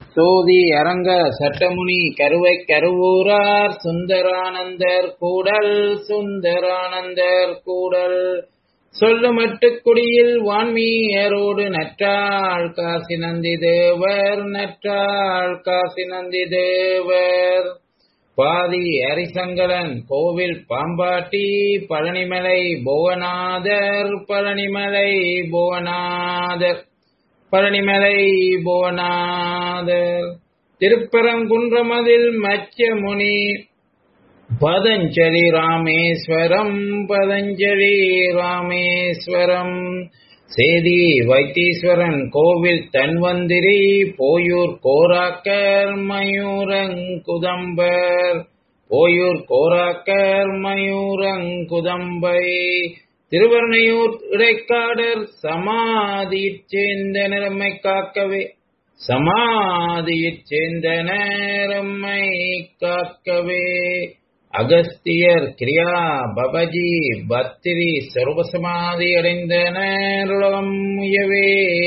சோதி அரங்க சட்டமுனி கருவை கருவூரார் சுந்தரானந்தர் கூடல் சுந்தரானந்தர் கூடல் சொல்லுமட்டுக்குடியில் வான்மீயரோடு நற்றாள் காசி நந்தி தேவர் நற்றாள் காசி நந்தி தேவர் பாதி அரிசங்கலன் கோவில் பாம்பாட்டி பழனிமலை புவனாதர் பழனிமலை புவனாதர் பழனிமலை புவனாதர் திருப்பரங்குன்றமதில் மச்சமுனி பதஞ்சலி ராமேஸ்வரம் பதஞ்சலி ராமேஸ்வரம் சேதி வைத்தீஸ்வரன் கோவில் தன்வந்திரி போயூர் கோராக்கர் மயூரங்குதம்பர் போயூர் கோராக்கர் மயூரங்குதம்பை திருவர்ணையூர் இடைக்காடர் சமாதியைச் சேர்ந்த நிறமை காக்கவே சமாதியைச் சேர்ந்த நேரம்மை காக்கவே அகஸ்தியர் கிரியா பபஜி பத்திரி சர்வசமாதி அடைந்த நேருளம் முயவே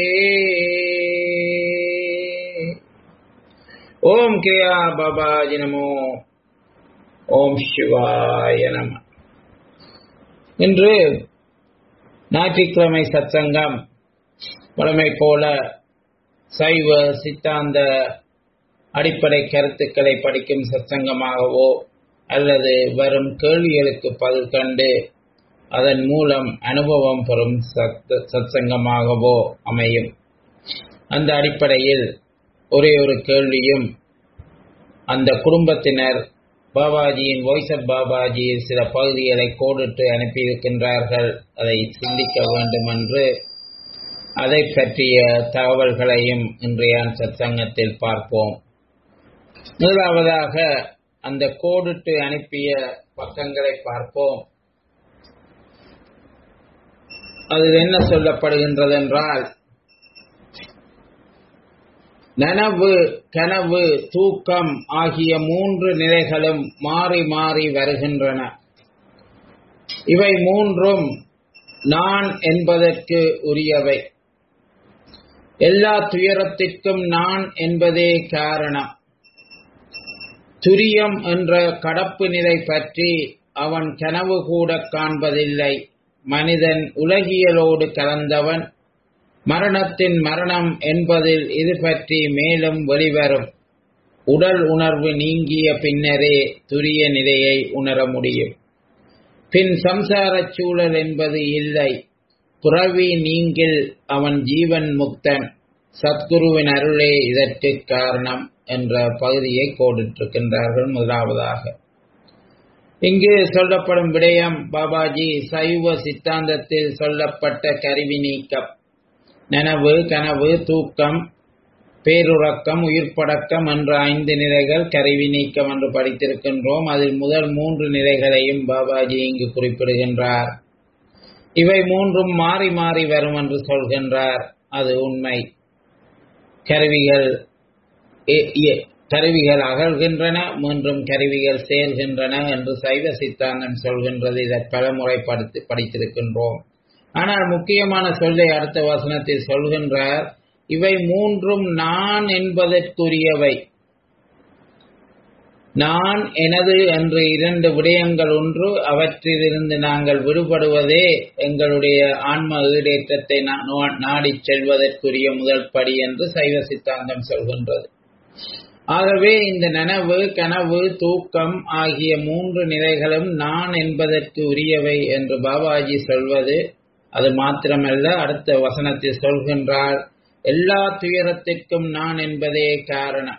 ஓம் கிரியா பபாஜி நமோ ஓம் சிவாய நம இன்று ஞாயிற்றுக்கிழமை சத்சங்கம் வழமை போல சைவ சித்தாந்த அடிப்படை கருத்துக்களை படிக்கும் சத்சங்கமாகவோ அல்லது வரும் கேள்விகளுக்கு பதில் கண்டு அதன் மூலம் அனுபவம் பெறும் சத் சத்சங்கமாகவோ அமையும் அந்த அடிப்படையில் ஒரே ஒரு கேள்வியும் அந்த குடும்பத்தினர் பாபாஜியின் வாய்ஸ் ஆஃப் பாபாஜியில் சில பகுதிகளை கோடிட்டு அனுப்பியிருக்கின்றார்கள் அதை சிந்திக்க வேண்டும் என்று அதை பற்றிய தகவல்களையும் இன்றைய சத்சங்கத்தில் பார்ப்போம் முதலாவதாக அந்த கோடிட்டு அனுப்பிய பக்கங்களை பார்ப்போம் அதில் என்ன சொல்லப்படுகின்றது என்றால் நனவு கனவு தூக்கம் ஆகிய மூன்று நிலைகளும் மாறி மாறி வருகின்றன இவை மூன்றும் நான் என்பதற்கு உரியவை எல்லா துயரத்திற்கும் நான் என்பதே காரணம் துரியம் என்ற கடப்பு நிலை பற்றி அவன் கனவு கூட காண்பதில்லை மனிதன் உலகியலோடு கலந்தவன் மரணத்தின் மரணம் என்பதில் இது பற்றி மேலும் வெளிவரும் உடல் உணர்வு நீங்கிய பின்னரே துரிய நிலையை உணர முடியும் பின் சம்சாரச் சூழல் என்பது இல்லை புறவி நீங்கில் அவன் ஜீவன் முக்தன் சத்குருவின் அருளே இதற்கு காரணம் என்ற பகுதியை கோடிட்டிருக்கின்றார்கள் முதலாவதாக இங்கு சொல்லப்படும் விடயம் பாபாஜி சைவ சித்தாந்தத்தில் சொல்லப்பட்ட கருவி நீக்கம் நனவு கனவு தூக்கம் பேருறக்கம் உயிர்ப்படக்கம் என்ற ஐந்து நிலைகள் கருவி நீக்கம் என்று படித்திருக்கின்றோம் அதில் முதல் மூன்று நிலைகளையும் பாபாஜி இங்கு குறிப்பிடுகின்றார் இவை மூன்றும் மாறி மாறி வரும் என்று சொல்கின்றார் அது உண்மை கருவிகள் கருவிகள் அகழ்கின்றன மீண்டும் கருவிகள் சேர்கின்றன என்று சைவ சித்தாந்தம் சொல்கின்றது இதை பல முறை படித்து படித்திருக்கின்றோம் ஆனால் முக்கியமான சொல்லை அடுத்த வசனத்தில் சொல்கின்றார் இவை மூன்றும் நான் என்பதற்குரியவை நான் எனது என்று இரண்டு விடயங்கள் ஒன்று அவற்றிலிருந்து நாங்கள் விடுபடுவதே எங்களுடைய ஆன்ம ஈடேற்றத்தை நாடிச் செல்வதற்குரிய முதல் படி என்று சைவ சித்தாந்தம் சொல்கின்றது ஆகவே இந்த நனவு கனவு தூக்கம் ஆகிய மூன்று நிலைகளும் நான் என்பதற்கு உரியவை என்று பாபாஜி சொல்வது அது மாத்திரமல்ல அடுத்த வசனத்தில் சொல்கின்றார் எல்லா துயரத்திற்கும் நான் என்பதே காரணம்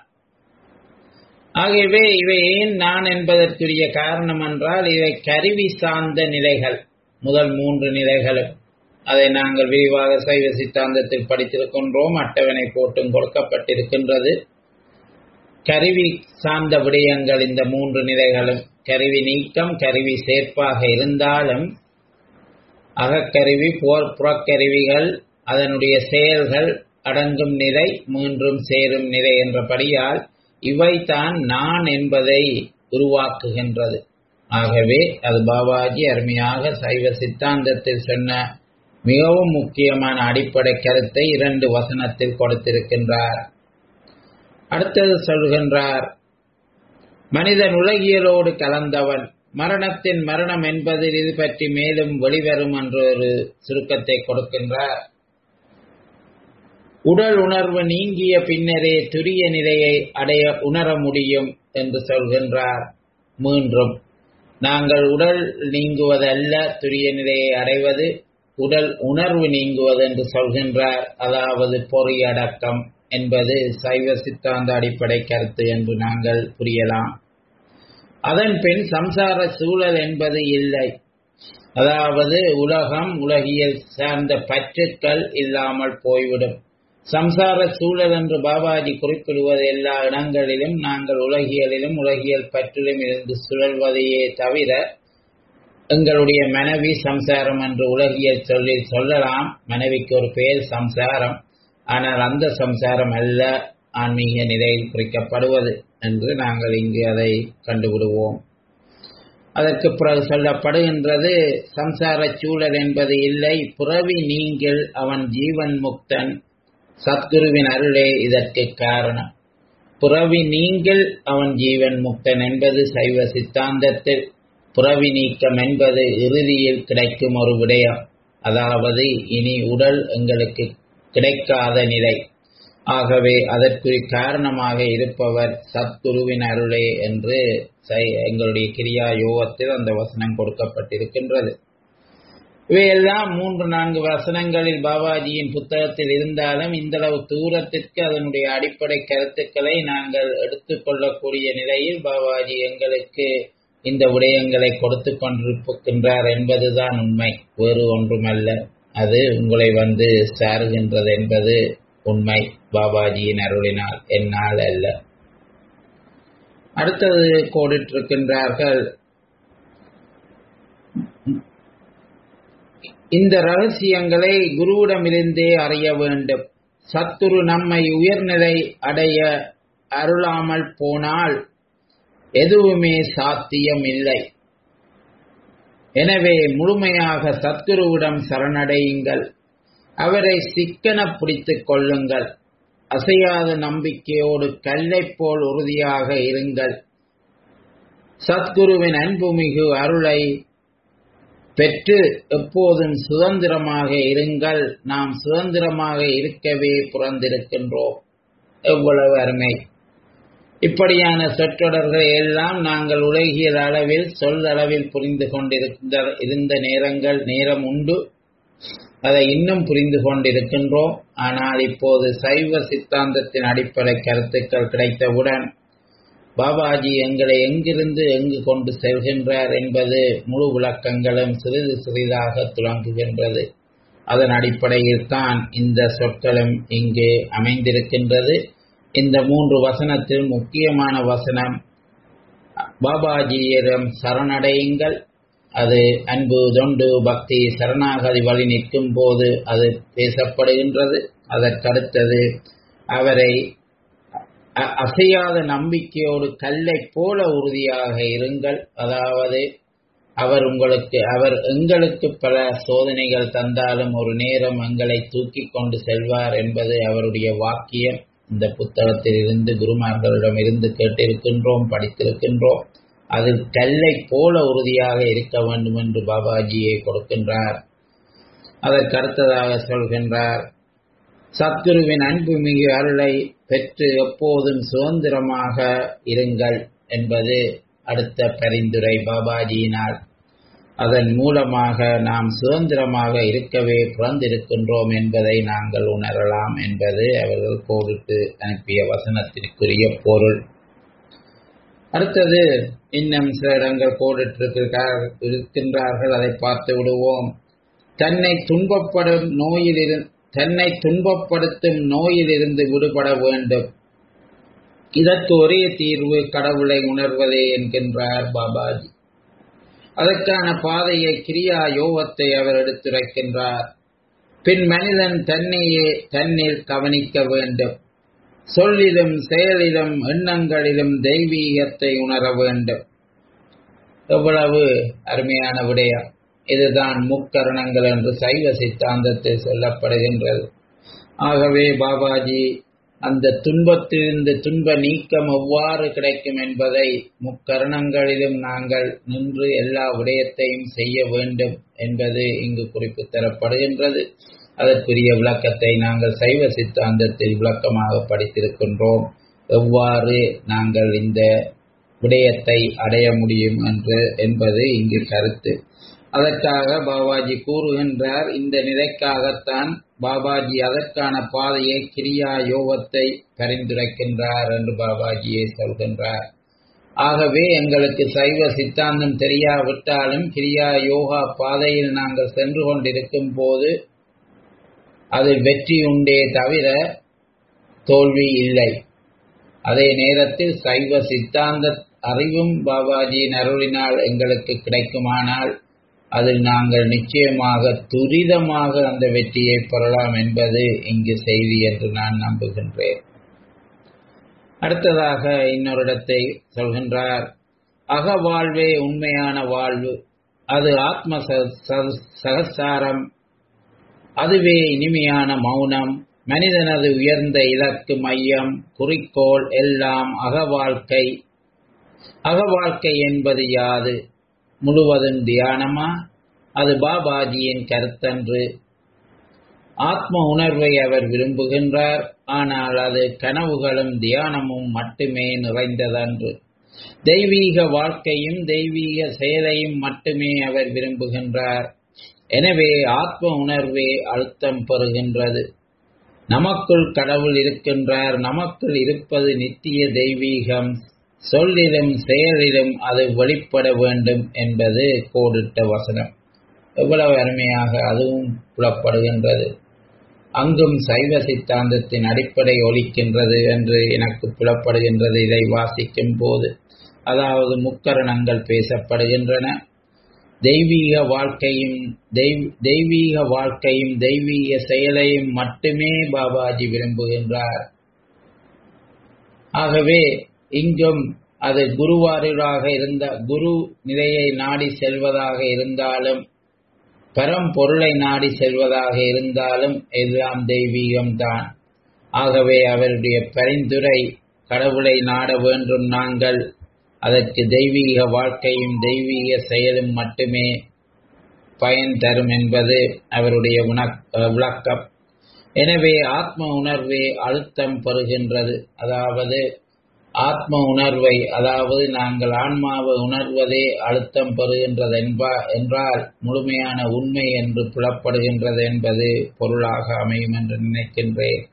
ஆகவே இவை ஏன் நான் என்பதற்குரிய காரணம் என்றால் இவை கருவி சார்ந்த நிலைகள் முதல் மூன்று நிலைகளும் அதை நாங்கள் விரிவாக சைவ சித்தாந்தத்தில் படித்திருக்கின்றோம் அட்டவணை போட்டும் கொடுக்கப்பட்டிருக்கின்றது கருவி சார்ந்த விடயங்கள் இந்த மூன்று நிலைகளும் கருவி நீக்கம் கருவி சேர்ப்பாக இருந்தாலும் அகக்கருவி போர் புறக்கருவிகள் அதனுடைய செயல்கள் அடங்கும் நிலை மூன்றும் சேரும் நிலை என்றபடியால் இவைதான் நான் என்பதை உருவாக்குகின்றது ஆகவே அது பாபாஜி அருமையாக சைவ சித்தாந்தத்தில் சொன்ன மிகவும் முக்கியமான அடிப்படை கருத்தை இரண்டு வசனத்தில் கொடுத்திருக்கின்றார் அடுத்தது சொல்கின்றார் மனிதன் உலகியலோடு கலந்தவன் மரணத்தின் மரணம் என்பதில் இது பற்றி மேலும் வெளிவரும் என்று ஒரு சுருக்கத்தை கொடுக்கின்றார் உடல் உணர்வு நீங்கிய பின்னரே துரிய நிலையை அடைய உணர முடியும் என்று சொல்கின்றார் மீண்டும் நாங்கள் உடல் நீங்குவதல்ல துரிய நிலையை அடைவது உடல் உணர்வு நீங்குவது என்று சொல்கின்றார் அதாவது பொறியடக்கம் என்பது சைவ சித்தாந்த அடிப்படை கருத்து என்று நாங்கள் புரியலாம் அதன் பின் சம்சார சூழல் என்பது இல்லை அதாவது உலகம் உலகியல் சார்ந்த பற்றுக்கள் இல்லாமல் போய்விடும் சம்சார சூழல் என்று பாபாஜி குறிப்பிடுவது எல்லா இடங்களிலும் நாங்கள் உலகியலிலும் உலகியல் பற்றிலும் இருந்து சுழல்வதையே தவிர எங்களுடைய மனைவி சம்சாரம் என்று உலகியல் சொல்லி சொல்லலாம் மனைவிக்கு ஒரு பெயர் சம்சாரம் ஆனால் அந்த சம்சாரம் அல்ல ஆன்மீக நிலையில் குறிக்கப்படுவது என்று நாங்கள் இங்கு அதை கண்டுவிடுவோம் அதற்கு பிறகு சொல்லப்படுகின்றது சம்சார சூழல் என்பது இல்லை புறவி நீங்கள் அவன் ஜீவன் முக்தன் சத்குருவின் அருளே இதற்கு காரணம் புறவி நீங்கள் அவன் ஜீவன் முக்தன் என்பது சைவ சித்தாந்தத்தில் புறவி நீக்கம் என்பது இறுதியில் கிடைக்கும் ஒரு விடயம் அதாவது இனி உடல் எங்களுக்கு கிடைக்காத நிலை ஆகவே அதற்கு காரணமாக இருப்பவர் சத்குருவின் அருளே என்று எங்களுடைய கிரியா யோகத்தில் அந்த வசனம் கொடுக்கப்பட்டிருக்கின்றது இவையெல்லாம் மூன்று நான்கு வசனங்களில் பாபாஜியின் புத்தகத்தில் இருந்தாலும் இந்தளவு தூரத்திற்கு அதனுடைய அடிப்படை கருத்துக்களை நாங்கள் எடுத்துக்கொள்ளக்கூடிய நிலையில் பாபாஜி எங்களுக்கு இந்த விடயங்களை கொடுத்து கொண்டிருக்கின்றார் என்பதுதான் உண்மை வேறு ஒன்றுமல்ல அது உங்களை வந்து சாருகின்றது என்பது உண்மை பாபாஜியின் அருளினால் என்னால் அல்ல அடுத்தது கோடிட்டிருக்கின்றார்கள் இந்த ரகசியங்களை குருவிடமிருந்தே அறிய வேண்டும் சத்துரு நம்மை உயர்நிலை அடைய அருளாமல் போனால் எதுவுமே சாத்தியம் இல்லை எனவே முழுமையாக சத்குருவிடம் சரணடையுங்கள் அவரை சிக்கன பிடித்துக் கொள்ளுங்கள் அசையாத நம்பிக்கையோடு கல்லை போல் உறுதியாக இருங்கள் சத்குருவின் அன்புமிகு அருளை பெற்று எப்போதும் சுதந்திரமாக இருங்கள் நாம் சுதந்திரமாக இருக்கவே புறந்திருக்கின்றோம் எவ்வளவு அருமை இப்படியான சொற்றொடர்களை எல்லாம் நாங்கள் உலகியல் அளவில் சொல்லளவில் புரிந்து கொண்டிருந்த இருந்த நேரங்கள் நேரம் உண்டு அதை இன்னும் புரிந்து கொண்டிருக்கின்றோம் ஆனால் இப்போது சைவ சித்தாந்தத்தின் அடிப்படை கருத்துக்கள் கிடைத்தவுடன் பாபாஜி எங்களை எங்கிருந்து எங்கு கொண்டு செல்கின்றார் என்பது முழு விளக்கங்களும் சிறிது சிறிதாக துளங்குகின்றது அதன் அடிப்படையில் தான் இந்த சொற்களும் இங்கு அமைந்திருக்கின்றது இந்த மூன்று வசனத்தில் முக்கியமான வசனம் பாபாஜியிடம் சரணடையுங்கள் அது அன்பு தொண்டு பக்தி சரணாகதி வழி நிற்கும் போது அது பேசப்படுகின்றது அதற்கடுத்தது அவரை அசையாத நம்பிக்கையோடு கல்லை போல உறுதியாக இருங்கள் அதாவது அவர் உங்களுக்கு அவர் எங்களுக்கு பல சோதனைகள் தந்தாலும் ஒரு நேரம் எங்களை தூக்கி கொண்டு செல்வார் என்பது அவருடைய வாக்கியம் இந்த புத்தகத்தில் இருந்து குருமார்களிடம் இருந்து கேட்டிருக்கின்றோம் படித்திருக்கின்றோம் அதில் கல்லை போல உறுதியாக இருக்க வேண்டும் என்று பாபாஜியை கொடுக்கின்றார் அதற்கு அடுத்ததாக சொல்கின்றார் சத்குருவின் அன்பு மிகு அருளை பெற்று எப்போதும் சுதந்திரமாக இருங்கள் என்பது அடுத்த பரிந்துரை பாபாஜியினால் அதன் மூலமாக நாம் சுதந்திரமாக இருக்கவே பிறந்திருக்கின்றோம் என்பதை நாங்கள் உணரலாம் என்பது அவர்கள் கோடிட்டு அனுப்பிய வசனத்திற்குரிய பொருள் அடுத்தது இன்னும் சில இடங்கள் கோடிட்டிருக்கின்றார்கள் அதை பார்த்து விடுவோம் தன்னை துன்பப்படும் நோயில் தன்னை துன்பப்படுத்தும் நோயிலிருந்து விடுபட வேண்டும் இதற்கு ஒரே தீர்வு கடவுளை உணர்வதே என்கின்றார் பாபாஜி அதற்கான பாதையை கிரியா யோகத்தை அவர் எடுத்துரைக்கின்றார் பின் மனிதன் தன்னையே தன்னில் கவனிக்க வேண்டும் சொல்லிலும் செயலிலும் எண்ணங்களிலும் தெய்வீகத்தை உணர வேண்டும் எவ்வளவு அருமையான விடயம் இதுதான் முக்கரணங்கள் என்று சைவ சித்தாந்தத்தில் சொல்லப்படுகின்றது ஆகவே பாபாஜி அந்த துன்பத்திலிருந்து துன்ப நீக்கம் எவ்வாறு கிடைக்கும் என்பதை முக்கரணங்களிலும் நாங்கள் நின்று எல்லா விடயத்தையும் செய்ய வேண்டும் என்பது இங்கு குறிப்பு தரப்படுகின்றது அதற்குரிய விளக்கத்தை நாங்கள் சைவ சித்தாந்தத்தில் விளக்கமாக படித்திருக்கின்றோம் எவ்வாறு நாங்கள் இந்த விடயத்தை அடைய முடியும் என்று என்பது இங்கு கருத்து அதற்காக பாபாஜி கூறுகின்றார் இந்த நிலைக்காகத்தான் பாபாஜி அதற்கான பாதையை கிரியா யோகத்தை பரிந்துரைக்கின்றார் என்று பாபாஜியை சொல்கின்றார் ஆகவே எங்களுக்கு சைவ சித்தாந்தம் தெரியாவிட்டாலும் கிரியா யோகா பாதையில் நாங்கள் சென்று கொண்டிருக்கும் போது அது வெற்றி உண்டே தவிர தோல்வி இல்லை அதே நேரத்தில் சைவ சித்தாந்த அறிவும் பாபாஜியின் அருளினால் எங்களுக்கு கிடைக்குமானால் அதில் நாங்கள் நிச்சயமாக துரிதமாக அந்த வெற்றியை பெறலாம் என்பது இங்கு செய்தி என்று நான் நம்புகின்றேன் அடுத்ததாக இன்னொரு இடத்தை சொல்கின்றார் அகவாழ்வே உண்மையான வாழ்வு அது ஆத்ம சகசாரம் அதுவே இனிமையான மௌனம் மனிதனது உயர்ந்த இலக்கு மையம் குறிக்கோள் எல்லாம் அகவாழ்க்கை அகவாழ்க்கை என்பது யாது முழுவதும் தியானமா அது பாபாஜியின் கருத்தன்று ஆத்ம உணர்வை அவர் விரும்புகின்றார் ஆனால் அது கனவுகளும் தியானமும் மட்டுமே நிறைந்ததன்று தெய்வீக வாழ்க்கையும் தெய்வீக செயலையும் மட்டுமே அவர் விரும்புகின்றார் எனவே ஆத்ம உணர்வே அழுத்தம் பெறுகின்றது நமக்குள் கடவுள் இருக்கின்றார் நமக்குள் இருப்பது நித்திய தெய்வீகம் சொல்லிலும் செயலிலும் அது வெளிப்பட வேண்டும் என்பது கோடிட்ட வசனம் எவ்வளவு அருமையாக அதுவும் புலப்படுகின்றது அங்கும் சைவ சித்தாந்தத்தின் அடிப்படை ஒலிக்கின்றது என்று எனக்கு புலப்படுகின்றது இதை வாசிக்கும் போது அதாவது முக்கரணங்கள் பேசப்படுகின்றன தெய்வீக வாழ்க்கையும் தெய்வீக வாழ்க்கையும் தெய்வீக செயலையும் மட்டுமே பாபாஜி விரும்புகின்றார் ஆகவே இங்கும் அது குருவாரூராக இருந்த குரு நிலையை நாடி செல்வதாக இருந்தாலும் பரம்பொருளை நாடி செல்வதாக இருந்தாலும் எல்லாம் தெய்வீகம்தான் ஆகவே அவருடைய பரிந்துரை கடவுளை நாட வேண்டும் நாங்கள் அதற்கு தெய்வீக வாழ்க்கையும் தெய்வீக செயலும் மட்டுமே பயன் தரும் என்பது அவருடைய விளக்கம் எனவே ஆத்ம உணர்வே அழுத்தம் பெறுகின்றது அதாவது ஆத்ம உணர்வை அதாவது நாங்கள் ஆன்மாவை உணர்வதே அழுத்தம் பெறுகின்றது என்பா என்றால் முழுமையான உண்மை என்று புலப்படுகின்றது என்பது பொருளாக அமையும் என்று நினைக்கின்றேன்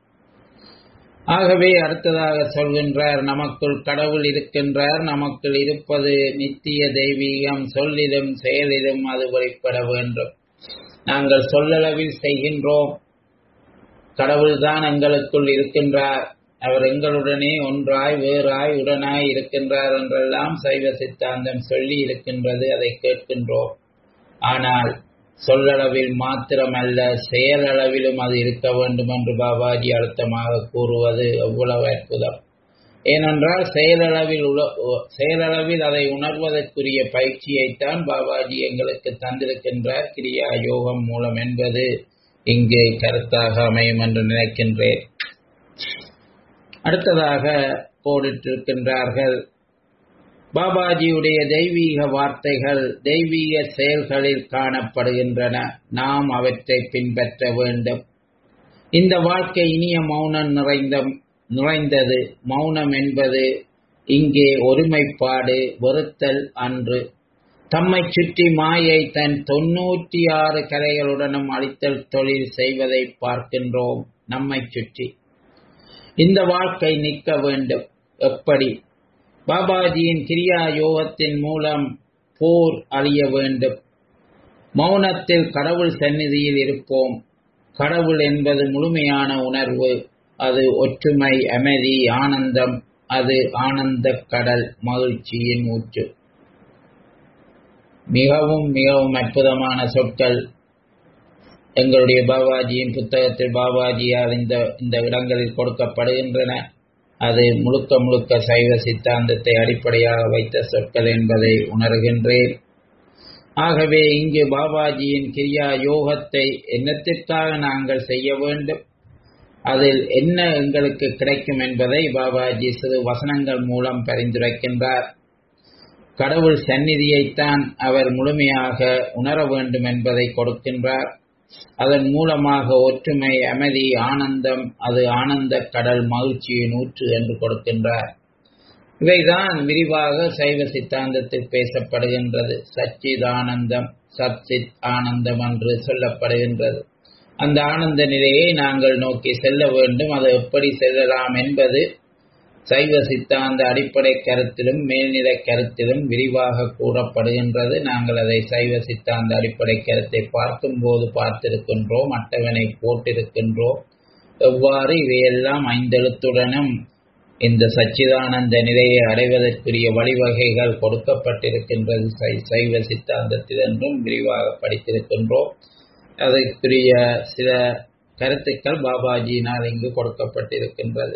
ஆகவே அடுத்ததாக சொல்கின்றார் நமக்குள் கடவுள் இருக்கின்றார் நமக்குள் இருப்பது நித்திய தெய்வீகம் சொல்லிலும் செயலிலும் அது வெளிப்பட வேண்டும் நாங்கள் சொல்லளவில் செய்கின்றோம் கடவுள்தான் எங்களுக்குள் இருக்கின்றார் அவர் எங்களுடனே ஒன்றாய் வேறாய் உடனாய் இருக்கின்றார் என்றெல்லாம் சைவ சித்தாந்தம் சொல்லி இருக்கின்றது அதை கேட்கின்றோம் ஆனால் சொல்லளவில் மாத்திரமல்ல செயலளவிலும் அது இருக்க வேண்டும் என்று பாபாஜி அழுத்தமாக கூறுவது எவ்வளவு அற்புதம் ஏனென்றால் செயலளவில் உல செயலளவில் அதை உணர்வதற்குரிய பயிற்சியைத்தான் பாபாஜி எங்களுக்கு தந்திருக்கின்றார் கிரியா யோகம் மூலம் என்பது இங்கே கருத்தாக அமையும் என்று நினைக்கின்றேன் அடுத்ததாக கோடிட்டிருக்கின்றார்கள் பாபாஜியுடைய தெய்வீக வார்த்தைகள் தெய்வீக செயல்களில் காணப்படுகின்றன நாம் அவற்றை பின்பற்ற வேண்டும் இந்த வாழ்க்கை இனிய மௌனம் நிறைந்த நிறைந்தது மௌனம் என்பது இங்கே ஒருமைப்பாடு வெறுத்தல் அன்று தம்மை சுற்றி மாயை தன் தொன்னூற்றி ஆறு கலைகளுடனும் அழித்தல் தொழில் செய்வதை பார்க்கின்றோம் நம்மை சுற்றி இந்த வாழ்க்கை நிற்க வேண்டும் எப்படி பாபாஜியின் கிரியா யோகத்தின் மூலம் போர் அழிய வேண்டும் மௌனத்தில் கடவுள் சந்நிதியில் இருப்போம் கடவுள் என்பது முழுமையான உணர்வு அது ஒற்றுமை அமைதி ஆனந்தம் அது ஆனந்த கடல் மகிழ்ச்சியின் ஊற்று மிகவும் மிகவும் அற்புதமான சொற்கள் எங்களுடைய பாபாஜியின் புத்தகத்தில் பாபாஜியால் இந்த இந்த இடங்களில் கொடுக்கப்படுகின்றன அது முழுக்க முழுக்க சைவ சித்தாந்தத்தை அடிப்படையாக வைத்த சொற்கள் என்பதை உணர்கின்றேன் ஆகவே இங்கு பாபாஜியின் கிரியா யோகத்தை என்னத்திற்காக நாங்கள் செய்ய வேண்டும் அதில் என்ன எங்களுக்கு கிடைக்கும் என்பதை பாபாஜி சிறு வசனங்கள் மூலம் பரிந்துரைக்கின்றார் கடவுள் சந்நிதியைத்தான் அவர் முழுமையாக உணர வேண்டும் என்பதை கொடுக்கின்றார் அதன் மூலமாக ஒற்றுமை அமைதி ஆனந்தம் அது ஆனந்த கடல் மகிழ்ச்சியின் ஊற்று என்று கொடுக்கின்றார் இவைதான் விரிவாக சைவ சித்தாந்தத்தில் பேசப்படுகின்றது சச்சிதானந்தம் சச்சித் ஆனந்தம் என்று சொல்லப்படுகின்றது அந்த ஆனந்த நிலையை நாங்கள் நோக்கி செல்ல வேண்டும் அது எப்படி செல்லலாம் என்பது சைவ சித்தாந்த அடிப்படை கருத்திலும் மேல்நிலை கருத்திலும் விரிவாக கூறப்படுகின்றது நாங்கள் அதை சைவ சித்தாந்த அடிப்படை கருத்தை பார்க்கும்போது பார்த்திருக்கின்றோம் அட்டவணை போட்டிருக்கின்றோம் எவ்வாறு இவையெல்லாம் ஐந்தெழுத்துடனும் இந்த சச்சிதானந்த நிலையை அடைவதற்குரிய வழிவகைகள் கொடுக்கப்பட்டிருக்கின்றது சைவ சித்தாந்தத்தில் என்றும் விரிவாக படித்திருக்கின்றோம் அதற்குரிய சில கருத்துக்கள் பாபாஜியினால் இங்கு கொடுக்கப்பட்டிருக்கின்றது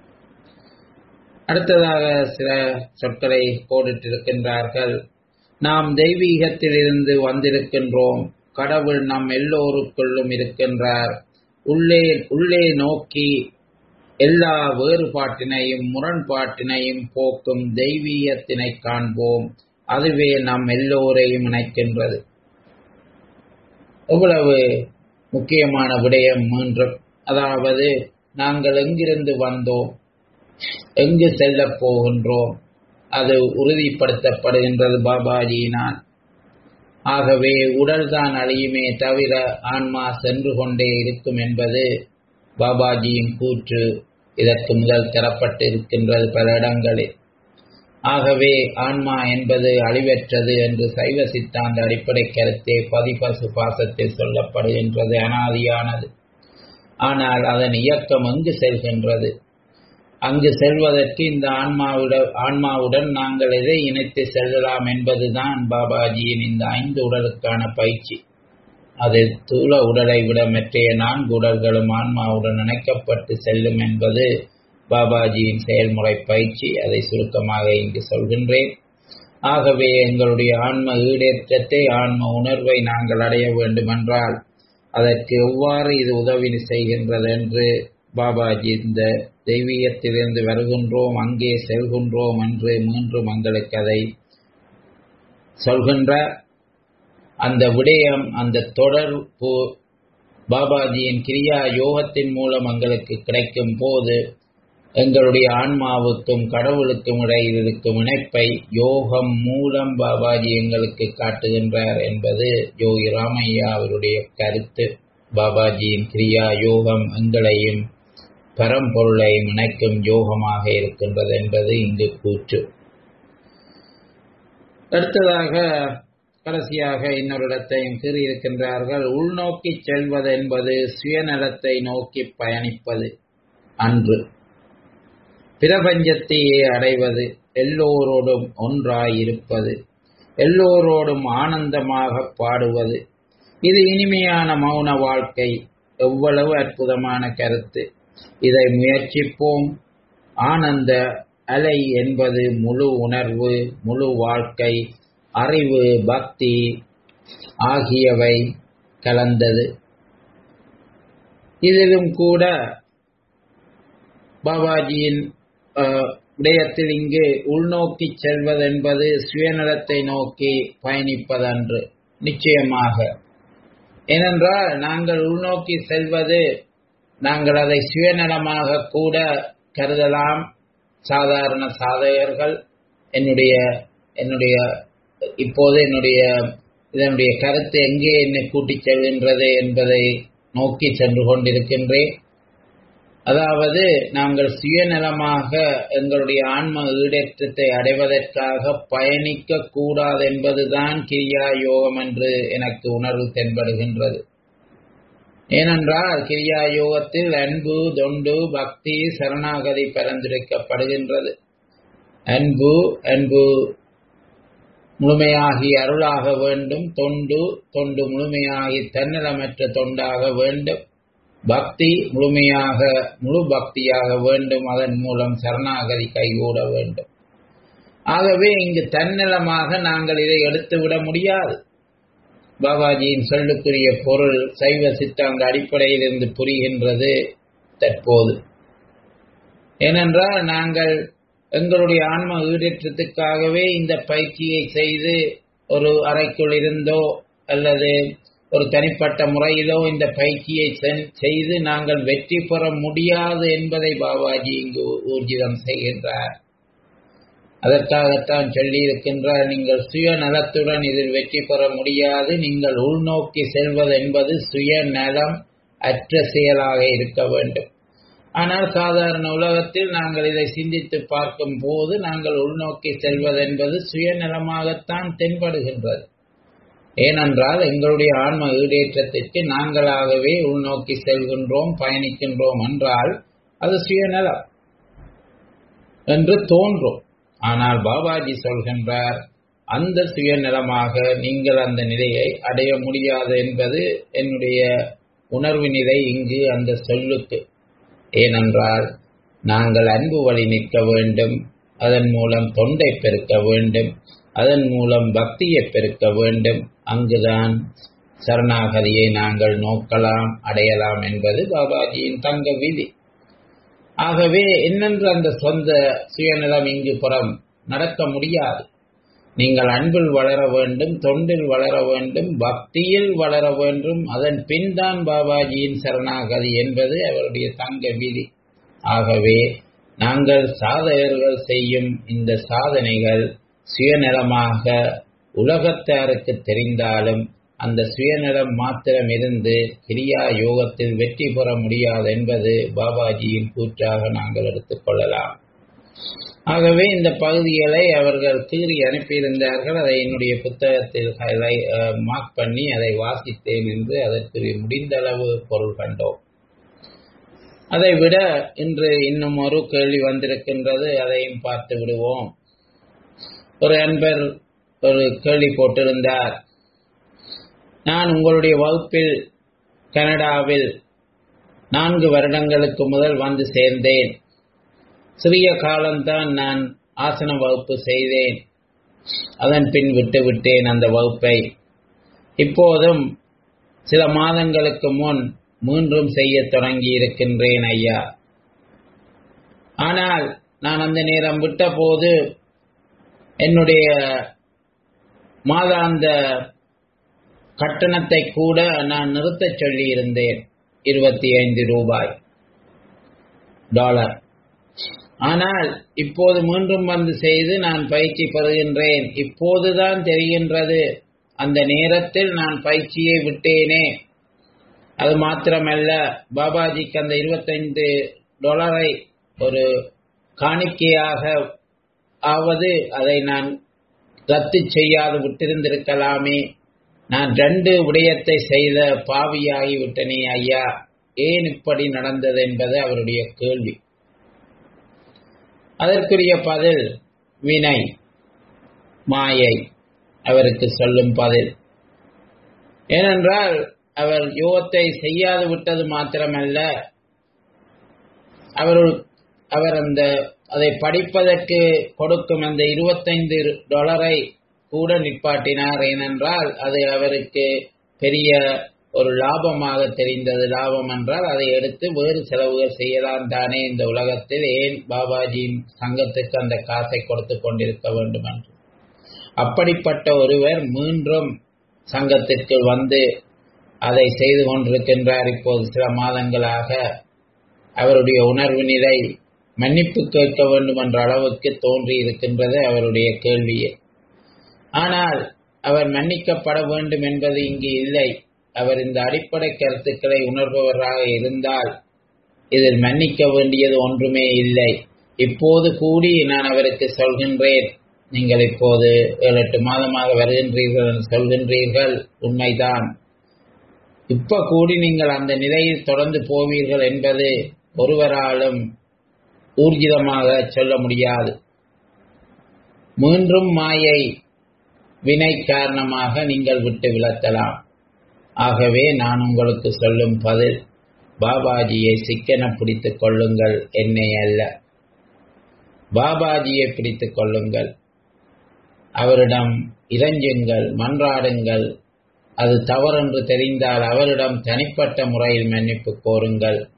அடுத்ததாக சில சொற்களை போடிட்டிருக்கின்றார்கள் நாம் தெய்வீகத்திலிருந்து வந்திருக்கின்றோம் கடவுள் நம் எல்லோருக்குள்ளும் இருக்கின்றார் உள்ளே உள்ளே நோக்கி எல்லா வேறுபாட்டினையும் முரண்பாட்டினையும் போக்கும் தெய்வீகத்தினை காண்போம் அதுவே நம் எல்லோரையும் இணைக்கின்றது எவ்வளவு முக்கியமான விடயம் மீண்டும் அதாவது நாங்கள் எங்கிருந்து வந்தோம் எங்கு செல்ல போகின்றோம் அது உறுதிப்படுத்தப்படுகின்றது பாபாஜியினால் ஆகவே உடல்தான் அழியுமே தவிர ஆன்மா சென்று கொண்டே இருக்கும் என்பது பாபாஜியின் கூற்று இதற்கு முதல் தரப்பட்டு இருக்கின்றது பல இடங்களில் ஆகவே ஆன்மா என்பது அழிவற்றது என்று சைவ சித்தாந்த அடிப்படை கருத்தே பதிபசு பாசத்தில் சொல்லப்படுகின்றது அனாதியானது ஆனால் அதன் இயக்கம் எங்கு செல்கின்றது அங்கு செல்வதற்கு இந்த ஆன்மாவுடன் ஆன்மாவுடன் நாங்கள் எதை இணைத்து செல்லலாம் என்பதுதான் பாபாஜியின் இந்த ஐந்து உடலுக்கான பயிற்சி அது தூள உடலை விட மற்றைய நான்கு உடல்களும் ஆன்மாவுடன் இணைக்கப்பட்டு செல்லும் என்பது பாபாஜியின் செயல்முறை பயிற்சி அதை சுருக்கமாக இங்கு சொல்கின்றேன் ஆகவே எங்களுடைய ஆன்ம ஈடேற்றத்தை ஆன்ம உணர்வை நாங்கள் அடைய வேண்டுமென்றால் அதற்கு எவ்வாறு இது உதவி செய்கின்றது என்று பாபாஜி இந்த தெய்வீகத்திலிருந்து வருகின்றோம் அங்கே செல்கின்றோம் என்று மீண்டும் எங்களுக்கு அதை சொல்கின்றார் அந்த விடயம் அந்த தொடர்பு பாபாஜியின் கிரியா யோகத்தின் மூலம் எங்களுக்கு கிடைக்கும் போது எங்களுடைய ஆன்மாவுக்கும் கடவுளுக்கும் இடையில் இருக்கும் இணைப்பை யோகம் மூலம் பாபாஜி எங்களுக்கு காட்டுகின்றார் என்பது யோகி ராமையா அவருடைய கருத்து பாபாஜியின் கிரியா யோகம் எங்களையும் பரம்பொருளையும் இணைக்கும் யோகமாக இருக்கின்றது என்பது இங்கு கூற்று அடுத்ததாக கடைசியாக இன்னொரு இடத்தையும் கூறியிருக்கின்றார்கள் உள்நோக்கி செல்வது என்பது சுயநலத்தை நோக்கி பயணிப்பது அன்று பிரபஞ்சத்தையே அடைவது எல்லோரோடும் ஒன்றாயிருப்பது எல்லோரோடும் ஆனந்தமாக பாடுவது இது இனிமையான மௌன வாழ்க்கை எவ்வளவு அற்புதமான கருத்து இதை முயற்சிப்போம் ஆனந்த அலை என்பது முழு உணர்வு முழு வாழ்க்கை அறிவு பக்தி ஆகியவை கலந்தது இதிலும் கூட பாபாஜியின் விடயத்தில் இங்கு உள்நோக்கி செல்வதென்பது சுயநலத்தை நோக்கி பயணிப்பதன்று நிச்சயமாக ஏனென்றால் நாங்கள் உள்நோக்கி செல்வது நாங்கள் அதை சுயநலமாக கூட கருதலாம் சாதாரண சாதகர்கள் என்னுடைய என்னுடைய இப்போது என்னுடைய இதனுடைய கருத்து எங்கே என்னை கூட்டிச் செல்கின்றது என்பதை நோக்கி சென்று கொண்டிருக்கின்றேன் அதாவது நாங்கள் சுயநலமாக எங்களுடைய ஆன்ம ஈடேற்றத்தை அடைவதற்காக பயணிக்க கூடாது என்பதுதான் கிரியா யோகம் என்று எனக்கு உணர்வு தென்படுகின்றது ஏனென்றால் கிரியா யோகத்தில் அன்பு தொண்டு பக்தி சரணாகதி பரிந்துரைக்கப்படுகின்றது அன்பு அன்பு முழுமையாகி அருளாக வேண்டும் தொண்டு தொண்டு முழுமையாகி தன்னலமற்ற தொண்டாக வேண்டும் பக்தி முழுமையாக முழு பக்தியாக வேண்டும் அதன் மூலம் சரணாகதி கைகூட வேண்டும் ஆகவே இங்கு தன்னலமாக நாங்கள் இதை எடுத்துவிட முடியாது பாபாஜியின் சொல்லுக்குரிய பொருள் சைவ சித்தாந்த அடிப்படையில் இருந்து புரிகின்றது தற்போது ஏனென்றால் நாங்கள் எங்களுடைய ஆன்ம ஈடேற்றத்துக்காகவே இந்த பயிற்சியை செய்து ஒரு அறைக்குள் இருந்தோ அல்லது ஒரு தனிப்பட்ட முறையிலோ இந்த பயிற்சியை செய்து நாங்கள் வெற்றி பெற முடியாது என்பதை பாபாஜி இங்கு ஊர்ஜிதம் செய்கின்றார் அதற்காகத்தான் சொல்லி இருக்கின்றார் நீங்கள் சுயநலத்துடன் இதில் வெற்றி பெற முடியாது நீங்கள் உள்நோக்கி செல்வது என்பது சுயநலம் அற்ற செயலாக இருக்க வேண்டும் ஆனால் சாதாரண உலகத்தில் நாங்கள் இதை சிந்தித்து பார்க்கும் போது நாங்கள் உள்நோக்கி செல்வதென்பது சுயநலமாகத்தான் தென்படுகின்றது ஏனென்றால் எங்களுடைய ஆன்ம ஈடேற்றத்திற்கு நாங்களாகவே உள்நோக்கி செல்கின்றோம் பயணிக்கின்றோம் என்றால் அது சுயநலம் என்று தோன்றும் ஆனால் பாபாஜி சொல்கின்றார் அந்த சுயநலமாக நீங்கள் அந்த நிலையை அடைய முடியாது என்பது என்னுடைய உணர்வு நிலை இங்கு அந்த சொல்லுக்கு ஏனென்றால் நாங்கள் அன்பு வழி நிற்க வேண்டும் அதன் மூலம் தொண்டை பெருக்க வேண்டும் அதன் மூலம் பக்தியை பெருக்க வேண்டும் அங்குதான் சரணாகதியை நாங்கள் நோக்கலாம் அடையலாம் என்பது பாபாஜியின் தங்க விதி ஆகவே என்னென்று அந்த சொந்த சுயநலம் இங்கு புறம் நடக்க முடியாது நீங்கள் அன்பில் வளர வேண்டும் தொண்டில் வளர வேண்டும் பக்தியில் வளர வேண்டும் அதன் பின் தான் பாபாஜியின் சரணாகதி என்பது அவருடைய தங்க விதி ஆகவே நாங்கள் சாதகர்கள் செய்யும் இந்த சாதனைகள் சுயநலமாக உலகத்தாருக்கு தெரிந்தாலும் அந்த சுயநலம் மாத்திரம் இருந்து கிரியா யோகத்தில் வெற்றி பெற முடியாது என்பது பாபாஜியின் கூற்றாக நாங்கள் எடுத்துக்கொள்ளலாம் ஆகவே இந்த பகுதிகளை அவர்கள் கீறி அனுப்பியிருந்தார்கள் அதை என்னுடைய புத்தகத்தில் மார்க் பண்ணி அதை வாசித்தேன் என்று அதற்கு முடிந்த அளவு பொருள் கண்டோம் அதை விட இன்று இன்னும் ஒரு கேள்வி வந்திருக்கின்றது அதையும் பார்த்து விடுவோம் ஒரு அன்பர் ஒரு கேள்வி போட்டிருந்தார் நான் உங்களுடைய வகுப்பில் கனடாவில் நான்கு வருடங்களுக்கு முதல் வந்து சேர்ந்தேன் சிறிய காலம்தான் நான் ஆசன வகுப்பு செய்தேன் அதன் பின் விட்டு விட்டேன் அந்த வகுப்பை இப்போதும் சில மாதங்களுக்கு முன் மீண்டும் செய்ய தொடங்கி இருக்கின்றேன் ஐயா ஆனால் நான் அந்த நேரம் விட்ட போது என்னுடைய மாதாந்த கட்டணத்தை கூட நான் நிறுத்தச் சொல்லி இருந்தேன் இருபத்தி ஐந்து ரூபாய் டாலர் ஆனால் இப்போது மீண்டும் வந்து செய்து நான் பயிற்சி பெறுகின்றேன் இப்போதுதான் தெரிகின்றது அந்த நேரத்தில் நான் பயிற்சியை விட்டேனே அது மாத்திரமல்ல பாபாஜிக்கு அந்த இருபத்தைந்து டாலரை ஒரு காணிக்கையாக ஆவது அதை நான் ரத்து செய்யாது விட்டிருந்திருக்கலாமே நான் ரெண்டு விடயத்தை செய்த பாவியாகி விட்டனே ஐயா ஏன் இப்படி நடந்தது என்பது அவருடைய கேள்வி அதற்குரிய பதில் வினை மாயை அவருக்கு சொல்லும் பதில் ஏனென்றால் அவர் யோகத்தை செய்யாது விட்டது மாத்திரமல்ல அவர் அவர் அந்த அதை படிப்பதற்கு கொடுக்கும் அந்த இருபத்தைந்து டாலரை கூட நிப்பாட்டினார் ஏனென்றால் அது அவருக்கு பெரிய ஒரு லாபமாக தெரிந்தது லாபம் என்றால் அதை எடுத்து வேறு செலவுகள் செய்யலாம் தானே இந்த உலகத்தில் ஏன் பாபாஜியின் சங்கத்துக்கு அந்த காசை கொடுத்து கொண்டிருக்க வேண்டும் என்று அப்படிப்பட்ட ஒருவர் மீண்டும் சங்கத்திற்கு வந்து அதை செய்து கொண்டிருக்கின்றார் இப்போது சில மாதங்களாக அவருடைய உணர்வு நிலை மன்னிப்பு கேட்க வேண்டும் என்ற அளவுக்கு தோன்றி இருக்கின்றது அவருடைய கேள்வியே ஆனால் அவர் மன்னிக்கப்பட வேண்டும் என்பது இங்கு இல்லை அவர் இந்த அடிப்படை கருத்துக்களை உணர்பவராக இருந்தால் இதில் மன்னிக்க வேண்டியது ஒன்றுமே இல்லை இப்போது கூடி நான் அவருக்கு சொல்கின்றேன் நீங்கள் இப்போது ஏழு எட்டு மாதமாக வருகின்றீர்கள் என்று சொல்கின்றீர்கள் உண்மைதான் இப்ப கூடி நீங்கள் அந்த நிலையில் தொடர்ந்து போவீர்கள் என்பது ஒருவராலும் ஊர்ஜிதமாக சொல்ல முடியாது மீண்டும் மாயை வினை காரணமாக நீங்கள் விட்டு விளத்தலாம் ஆகவே நான் உங்களுக்கு சொல்லும் பதில் பாபாஜியை சிக்கன பிடித்துக் கொள்ளுங்கள் என்னை அல்ல பாபாஜியை பிடித்துக் கொள்ளுங்கள் அவரிடம் இறைஞ்சுங்கள் மன்றாடுங்கள் அது தவறென்று தெரிந்தால் அவரிடம் தனிப்பட்ட முறையில் மன்னிப்பு கோருங்கள்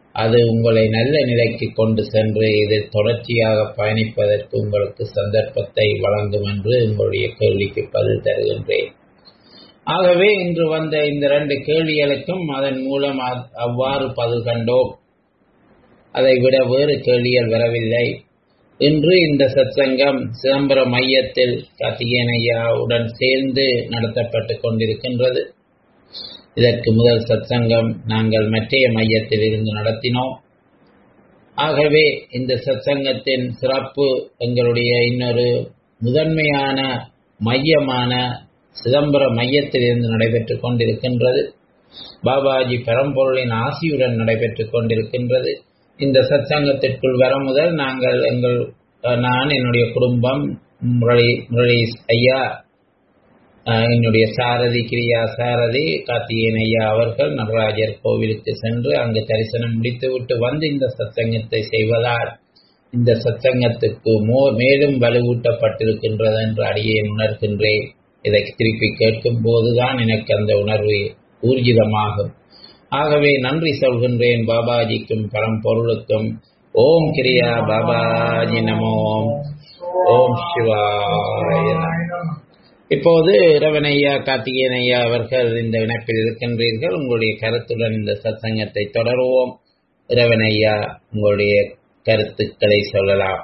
அது உங்களை நல்ல நிலைக்கு கொண்டு சென்று இதில் தொடர்ச்சியாக பயணிப்பதற்கு உங்களுக்கு சந்தர்ப்பத்தை வழங்கும் என்று உங்களுடைய கேள்விக்கு பதில் தருகின்றேன் ஆகவே இன்று வந்த இந்த ரெண்டு கேள்விகளுக்கும் அதன் மூலம் அவ்வாறு பதில் கண்டோம் அதை விட வேறு கேள்விகள் வரவில்லை இன்று இந்த சத்சங்கம் சிதம்பரம் மையத்தில் கார்த்திகேயன் ஐயாவுடன் சேர்ந்து நடத்தப்பட்டு கொண்டிருக்கின்றது இதற்கு முதல் சத்சங்கம் நாங்கள் மற்றைய மையத்தில் இருந்து நடத்தினோம் ஆகவே இந்த சத்சங்கத்தின் சிறப்பு எங்களுடைய இன்னொரு முதன்மையான மையமான சிதம்பரம் மையத்தில் இருந்து நடைபெற்றுக் கொண்டிருக்கின்றது பாபாஜி பெரம்பொருளின் ஆசியுடன் நடைபெற்றுக் கொண்டிருக்கின்றது இந்த சத்சங்கத்திற்குள் வர முதல் நாங்கள் எங்கள் நான் என்னுடைய குடும்பம் முரளி முரளி ஐயா என்னுடைய சாரதி கிரியா சாரதி கார்த்திகேயன் ஐயா அவர்கள் நடராஜர் கோவிலுக்கு சென்று அங்கு தரிசனம் முடித்துவிட்டு வந்து இந்த சத்சங்கத்தை செய்வதால் இந்த சத்சங்கத்துக்கு மோ மேலும் வலுவூட்டப்பட்டிருக்கின்றது என்று அடியே உணர்கின்றேன் இதை திருப்பி கேட்கும் போதுதான் எனக்கு அந்த உணர்வு ஊர்ஜிதமாகும் ஆகவே நன்றி சொல்கின்றேன் பாபாஜிக்கும் பரம்பொருளுக்கும் ஓம் கிரியா பாபாஜி நமோம் ஓம் சிவாய இப்போது இரவனையா கார்த்திகேயன் ஐயா அவர்கள் இந்த இணைப்பில் இருக்கின்றீர்கள் உங்களுடைய கருத்துடன் இந்த சத்சங்கத்தை தொடருவோம் இரவனையா உங்களுடைய கருத்துக்களை சொல்லலாம்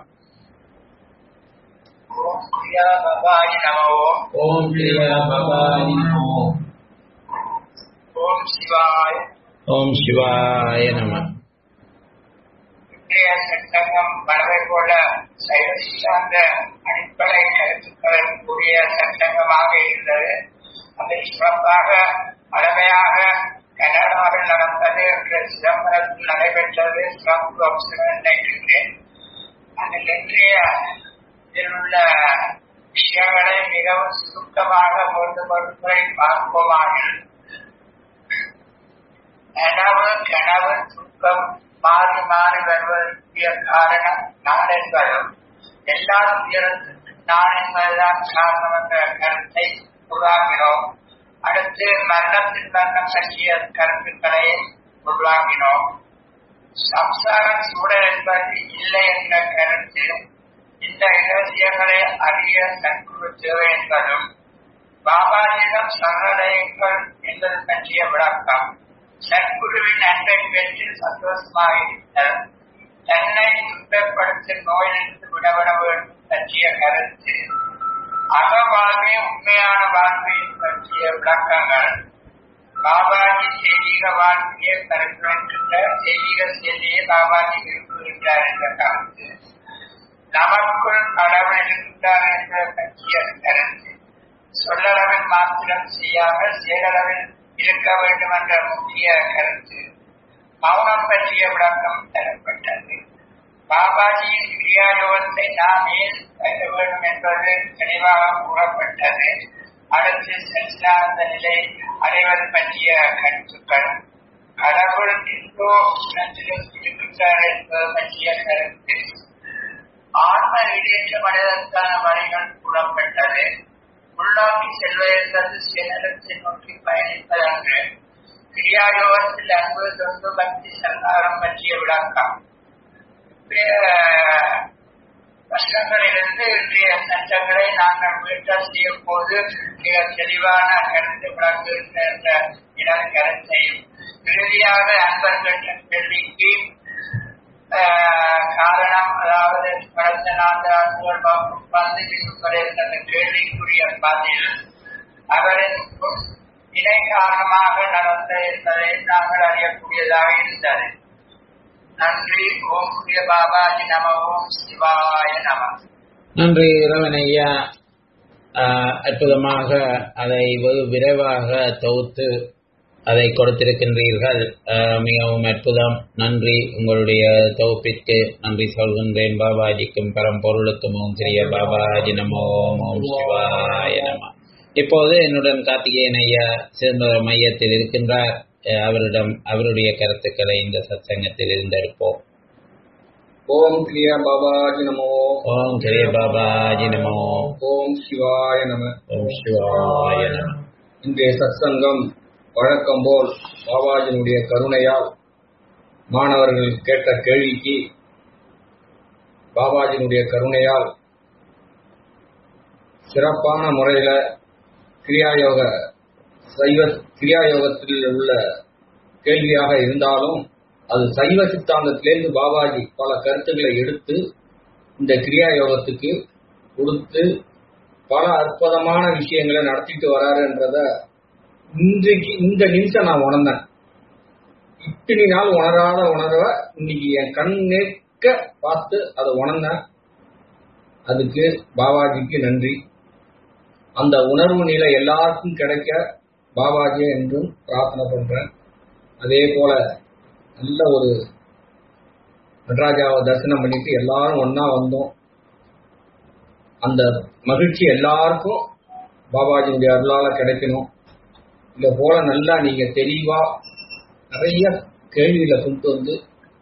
ஓம் கிரியா பவானி நமோ ஓம் கிரியா பாபாஜி நமோ ஓம் சிவாய் ஓம் சிவாய நம இன்றைய சட்டங்கம் பறவை போல சைவ சித்தாந்த அடிப்படை கருத்துக்கள் கூடிய சட்டங்கமாக இருந்தது அதை சிறப்பாக பழமையாக கனடாவில் நடந்தது என்று சிதம்பரத்தில் நடைபெற்றது சிறப்பு அம்சம் நினைக்கின்றேன் அதில் இன்றைய இதில் உள்ள விஷயங்களை மிகவும் சுருக்கமாக மூன்று பொருட்களை பார்ப்போமாகில் கனவு கனவு தூக்கம் மாறி மாறி வருவதற்கு காரணம் நான் என்பதும் எல்லா துயரத்துக்கு நான் என்பதுதான் காரணம் என்ற கருத்தை உருவாக்கினோம் அடுத்து மரணத்தின் மரணம் பற்றிய கருத்துக்களை உருவாக்கினோம் சம்சார சூழல் என்பது இல்லை என்ற கருத்து இந்த இரகசியங்களை அறிய சற்குரு தேவை என்பதும் பாபாஜியிடம் சரணடையுங்கள் என்பது பற்றிய விளக்கம் சற்குருவின் அன்பை பெற்று சந்தோஷமாக இருத்தல் தன்னை துன்பப்படுத்தும் நோயிலிருந்து விடவிட வேண்டும் பற்றிய கருத்து அகவாழ்வே உண்மையான வாழ்வை பற்றிய விளக்கங்கள் பாபாஜி செய்திக வாழ்க்கையை பரிந்துரைக்கின்ற செய்திக செய்தியை பாபாஜி விரும்புகின்றார் என்ற கருத்து நமக்குள் கடவுள் இருக்கின்றார் என்ற பற்றிய கருத்து சொல்லளவில் மாத்திரம் செய்யாமல் செயலளவில் இருக்க வேண்டும் என்ற முக்கிய கருத்து மௌனம் பற்றிய விளக்கம் தரப்பட்டது பாபாஜியின் கிரியாயோகத்தை நாம் ஏன் பயிர வேண்டும் என்பது தெளிவாக கூறப்பட்டது அடுத்து சச்சிதானந்த நிலை அடைவது பற்றிய கருத்துக்கள் கடவுள் இன்றோ இடத்திலும் இருக்கின்றார் என்பது பற்றிய கருத்து ஆன்ம ஈடேற்றம் அடைவதற்கான வழிகள் கூறப்பட்டது உள்நோக்கி செல்வதற்கு சுயநலத்தை நோக்கி பயணிப்பதன்று கிரியாயோகத்தில் அன்பு தொண்டு பக்தி சங்காரம் பற்றிய விளக்கம் கஷ்டங்களிலிருந்து இன்றைய சட்டங்களை நாங்கள் மீட்டல் செய்யும் போது மிக தெளிவான கருத்து விளங்குகின்ற எனது கருத்தையும் இறுதியாக அன்பர்கள் கேள்விக்கு காரணம் அதாவது கடந்த நான்கு ஆண்டுகள் வந்து வரை இருந்த கேள்விக்குரிய பதில் அவரின் இணை காரணமாக நடந்த என்பதை நாங்கள் அறியக்கூடியதாக இருந்தது நன்றி ஓம் பிரிய பாபாஜி நம ஓம் சிவாய நம நன்றி இரவனையா அற்புதமாக அதை வெகு விரைவாக தொகுத்து அதை கொடுத்திருக்கின்றீர்கள் மிகவும் அற்புதம் நன்றி உங்களுடைய தொகுப்பிற்கு நன்றி சொல்கின்றேன் பாபாஜிக்கும் பரம்பொருளுக்கும் ஓம் சிறிய பாபாஜி நமோ ஓம் சிவாய நம இப்போது என்னுடன் கார்த்திகேயன் ஐயா சிதம்பரம் மையத்தில் இருக்கின்றார் அவரிடம் அவருடைய கருத்துக்களை இந்த சத்சங்கத்தில் இருந்தெடுப்போம் ஓம் கிரியா பாபாஜி நமோ ஓம் கிரிய பாபாஜி நமோ ஓம் சிவாய நம ஓம் சிவாய நம இன்றைய சத்சங்கம் வழக்கம் போல் பாபாஜினுடைய கருணையால் மாணவர்கள் கேட்ட கேள்விக்கு பாபாஜியினுடைய கருணையால் சிறப்பான முறையில கிரியாயோக சைவ கிரியாயோகத்தில் உள்ள கேள்வியாக இருந்தாலும் அது சைவ சித்தாந்தத்திலேருந்து பாபாஜி பல கருத்துக்களை எடுத்து இந்த கிரியா யோகத்துக்கு கொடுத்து பல அற்புதமான விஷயங்களை நடத்திட்டு வராருன்றத இன்றைக்கு இந்த நிமிஷம் நான் உணர்ந்தேன் இத்தனை நாள் உணராத உணர்வை இன்னைக்கு என் கண் நேர்க்க பார்த்து அதை உணர்ந்தேன் அதுக்கு பாபாஜிக்கு நன்றி அந்த உணர்வு நிலை எல்லாருக்கும் கிடைக்க பாபாஜி என்றும் பிரார்த்தனை பண்றேன் அதே போல நல்ல ஒரு நடராஜாவை தரிசனம் பண்ணிட்டு எல்லாரும் ஒன்னா வந்தோம் அந்த மகிழ்ச்சி எல்லாருக்கும் பாபாஜியுடைய அருளால கிடைக்கணும் இத போல நல்லா நீங்க தெளிவா நிறைய கேள்வியில கொண்டு வந்து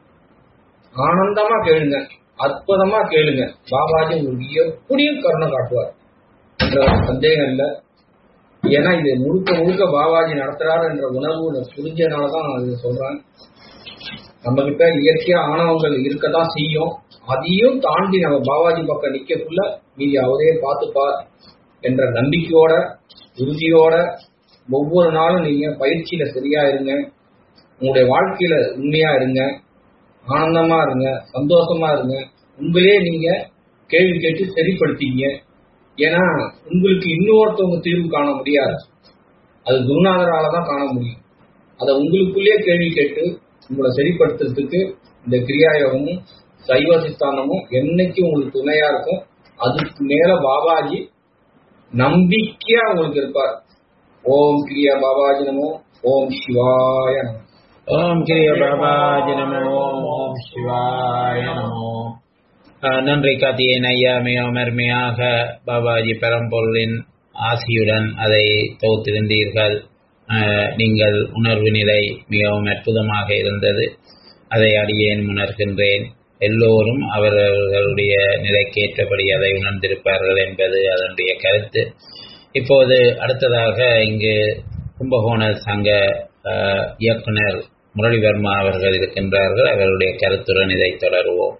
ஆனந்தமா கேளுங்க அற்புதமா கேளுங்க பாபாஜி உங்களுக்கு எப்படியும் கருணை காட்டுவார் என்ற ஒரு சந்தேகம் இல்லை ஏன்னா இது முழுக்க முழுக்க பாபாஜி நடத்துறாரு என்ற உணர்வு எனக்கு புரிஞ்சதுனாலதான் நான் இதை சொல்றேன் நம்ம கிட்ட இயற்கையா ஆணவங்கள் இருக்கதான் செய்யும் அதையும் தாண்டி நம்ம பாபாஜி பக்கம் நிக்கக்குள்ள மீதி அவரே பார்த்துப்பார் என்ற நம்பிக்கையோட உறுதியோட ஒவ்வொரு நாளும் நீங்க பயிற்சியில சரியா இருங்க உங்களுடைய வாழ்க்கையில உண்மையா இருங்க ஆனந்தமா இருங்க சந்தோஷமா இருங்க உங்களே நீங்க கேள்வி கேட்டு சரிப்படுத்திங்க ஏன்னா உங்களுக்கு இன்னொருத்தவங்க தீர்வு காண முடியாது அது குருநாதரால தான் காண முடியும் அதை உங்களுக்குள்ளேயே கேள்வி கேட்டு உங்களை சரிப்படுத்துறதுக்கு இந்த கிரியாயோகமும் சைவ சித்தாந்தமும் என்னைக்கு உங்களுக்கு துணையா இருக்கும் அதுக்கு மேல பாபாஜி நம்பிக்கையா உங்களுக்கு இருப்பார் ஓம் கிரியா பாபாஜி நமோ ஓம் சிவாய நமோ ஓம் கிரிய பாபாஜி நமோ ஓம் சிவாய நமோ அஹ், நன்றி கார்த்திகேயன் ஐயா மிகவும் அருமையாக பாபாஜி பெரம்பொருளின் ஆசியுடன் அதை தொகுத்திருந்தீர்கள் அஹ், நீங்கள் உணர்வு நிலை மிகவும் அற்புதமாக இருந்தது அதை அடியேன் உணர்கின்றேன் எல்லோரும் அவரவர்களுடைய நிலைக்கேற்றபடி அதை உணர்ந்திருப்பார்கள் என்பது அதனுடைய கருத்து இப்போது அடுத்ததாக இங்கு கும்பகோண சங்க அஹ், இயக்குனர் முரளிவர்மா அவர்கள் இருக்கின்றார்கள் அவருடைய கருத்துடன் இதை தொடருவோம்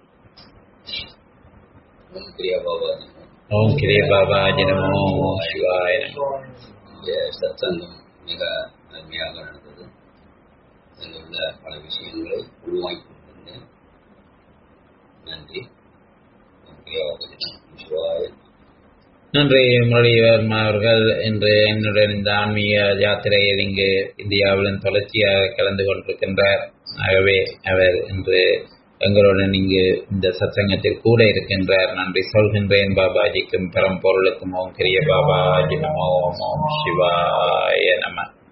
ஓம் கிரியா பாபாஜி ஓம் கிரிய பாபாஜி நமோ ஓம் சிவாய நமோ இங்கே சத்சங்கம் மிக அருமையாக நடந்தது அதில் உள்ள பல விஷயங்களை உள்வாங்கிக் கொண்டிருந்தேன் நன்றி ஓம் கிரியா பாபாஜி நமோ சிவாய நன்றி முரளிவர்மா அவர்கள் இன்று என்னுடன் இந்த ஆன்மீக யாத்திரையில் இங்கு இந்தியாவிலும் தொடர்ச்சியாக கலந்து கொண்டிருக்கின்றார் ஆகவே அவர் இன்று எங்களுடன் இங்கு இந்த சத்சங்கத்தில் கூட இருக்கின்றார் நன்றி சொல்கின்றேன் பாபாஜிக்கும் பரம்பொருளுக்கும் ஓம் கிரிய பாபாஜி நமோ ஓம் ஓம் சிவாய நம